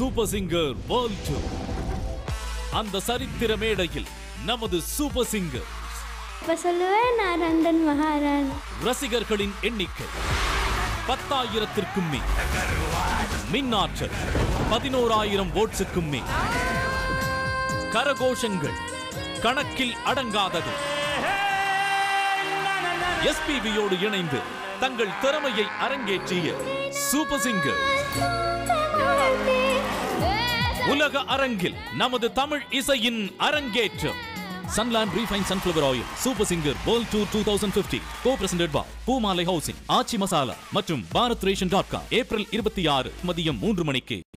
super singer world tour அந்த சரித்திர மேடையில் நமது சூப்பர் சிங்கர் இப்ப சொல்லுவேன் நான் ரண்டன் மகாராண் ரசிகர்களின் எண்ணிக்கை பத்தாயிரத்திற்கும் மேல் மின்னாற்றல் பதினோராயிரம் வோட்ஸுக்கும் மேல் கரகோஷங்கள் கணக்கில் அடங்காதது எஸ்பிபியோடு இணைந்து தங்கள் திறமையை அரங்கேற்றிய சூப்பர் சிங்கர் உலக அரங்கில் நமது தமிழ் இசையின் அரங்கேற்றம் Sunland refine sunflower oil super singer world tour two thousand fifty copresented by Poomalai housing Aachi Masala மற்றும் Bharat ration dot com April இருபத்தி ஆறு மதியம் மூன்று மணிக்கு